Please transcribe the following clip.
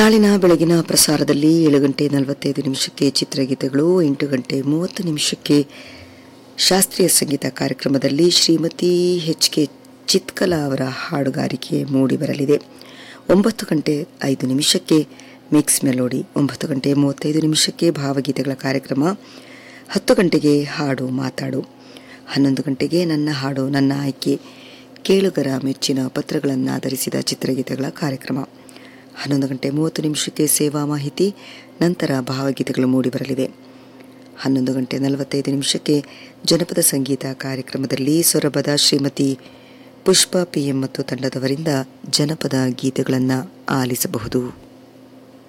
ನಾಳಿನ ಬೆಳಗಿನ ಪ್ರಸಾರದಲ್ಲಿ ಏಳು ಗಂಟೆ ನಲವತ್ತೈದು ನಿಮಿಷಕ್ಕೆ ಚಿತ್ರಗೀತೆಗಳು ಎಂಟು ಗಂಟೆ ಮೂವತ್ತು ನಿಮಿಷಕ್ಕೆ ಶಾಸ್ತ್ರೀಯ ಸಂಗೀತ ಕಾರ್ಯಕ್ರಮದಲ್ಲಿ ಶ್ರೀಮತಿ ಎಚ್ ಕೆ ಚಿತ್ಕಲಾ ಅವರ ಹಾಡುಗಾರಿಕೆ ಮೂಡಿಬರಲಿದೆ ಒಂಬತ್ತು ಗಂಟೆ ಐದು ನಿಮಿಷಕ್ಕೆ ಮಿಕ್ಸ್ ಮೆಲೋಡಿ ಒಂಬತ್ತು ಗಂಟೆ ಮೂವತ್ತೈದು ನಿಮಿಷಕ್ಕೆ ಭಾವಗೀತೆಗಳ ಕಾರ್ಯಕ್ರಮ ಹತ್ತು ಗಂಟೆಗೆ ಹಾಡು ಮಾತಾಡು ಹನ್ನೊಂದು ಗಂಟೆಗೆ ನನ್ನ ಹಾಡು ನನ್ನ ಆಯ್ಕೆ ಕೇಳುಗರ ಮೆಚ್ಚಿನ ಪತ್ರಗಳನ್ನು ಆಧರಿಸಿದ ಚಿತ್ರಗೀತೆಗಳ ಕಾರ್ಯಕ್ರಮ ಹನ್ನೊಂದು ಗಂಟೆ ಮೂವತ್ತು ನಿಮಿಷಕ್ಕೆ ಸೇವಾ ಮಾಹಿತಿ ನಂತರ ಭಾವಗೀತೆಗಳು ಮೂಡಿಬರಲಿವೆ ಹನ್ನೊಂದು ಗಂಟೆ ನಲವತ್ತೈದು ನಿಮಿಷಕ್ಕೆ ಜನಪದ ಸಂಗೀತ ಕಾರ್ಯಕ್ರಮದಲ್ಲಿ ಸೊರಬದ ಶ್ರೀಮತಿ ಪುಷ್ಪ ಪಿಎಂ ಮತ್ತು ತಂಡದವರಿಂದ ಜನಪದ ಗೀತೆಗಳನ್ನು ಆಲಿಸಬಹುದು